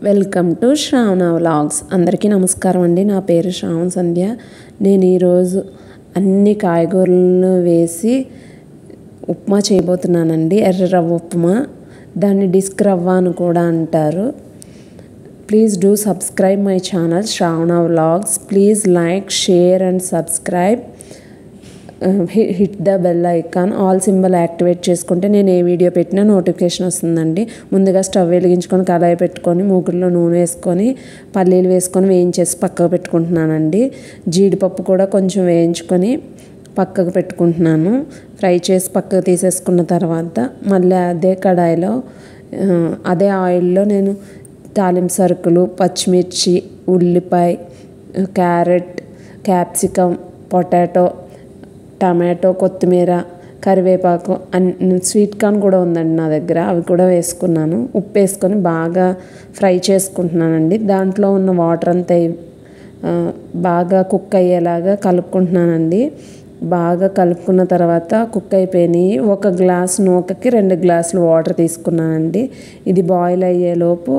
welcome to Shravana vlogs అందరికీ నమస్కారం అండి నా పేరు శ్రావణ సంధ్య నేను ఈరోజు అన్ని కాయగూరలను వేసి ఉప్మా చేయబోతున్నానండి ఎర్ర రవ్వ ఉప్మా దాన్ని డిస్క్ రవ్వ అని కూడా అంటారు please do subscribe my channel Shravana vlogs please like share and subscribe hit the bell icon all symbol activate చేసుకుంటే నేను ఏ వీడియో పెట్టినా నోటిఫికేషన్ వస్తుందండి ముందుగా స్టవ్ వెలిగించుకొని కళాయి పెట్టుకొని మూకుడులో నూనె వేసుకొని పల్లీలు వేసుకొని వేయించేసి పక్కకు పెట్టుకుంటున్నానండి జీడిపప్పు కూడా కొంచెం వేయించుకొని పక్కకు పెట్టుకుంటున్నాను ఫ్రై చేసి పక్కకు తీసేసుకున్న తర్వాత మళ్ళీ అదే కడాయిలో అదే ఆయిల్లో నేను తాలింపు సరుకులు పచ్చిమిర్చి ఉల్లిపాయ క్యారెట్ క్యాప్సికమ్ పొటాటో టమాటో కొత్తిమీర కరివేపాకు అన్ని స్వీట్ కార్న్ కూడా ఉందండి నా దగ్గర అవి కూడా వేసుకున్నాను ఉప్పు వేసుకొని బాగా ఫ్రై చేసుకుంటున్నానండి దాంట్లో ఉన్న వాటర్ అంతా బాగా కుక్ అయ్యేలాగా కలుపుకుంటున్నానండి బాగా కలుపుకున్న తర్వాత కుక్ అయిపోయినాయి ఒక గ్లాస్ నూకకి రెండు గ్లాసులు వాటర్ తీసుకున్నానండి ఇది బాయిల్ అయ్యేలోపు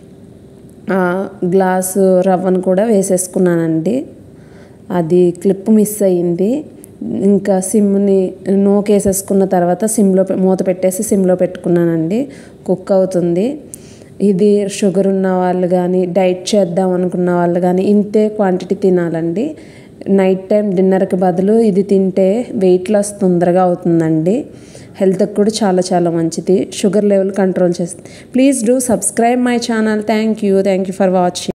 గ్లాసు రవ్వను కూడా వేసేసుకున్నానండి అది క్లిప్ మిస్ అయ్యింది ఇంకా సిమ్ని నూకేసేసుకున్న తర్వాత సిమ్లో మూత పెట్టేసి సిమ్లో పెట్టుకున్నానండి కుక్ అవుతుంది ఇది షుగర్ ఉన్న వాళ్ళు కానీ డైట్ చేద్దాం అనుకున్న వాళ్ళు కానీ ఇంతే క్వాంటిటీ తినాలండి నైట్ టైం డిన్నర్కి బదులు ఇది తింటే వెయిట్ లాస్ తొందరగా అవుతుందండి హెల్త్కి కూడా చాలా చాలా మంచిది షుగర్ లెవెల్ కంట్రోల్ చేస్తుంది please do subscribe my channel thank you thank you for watching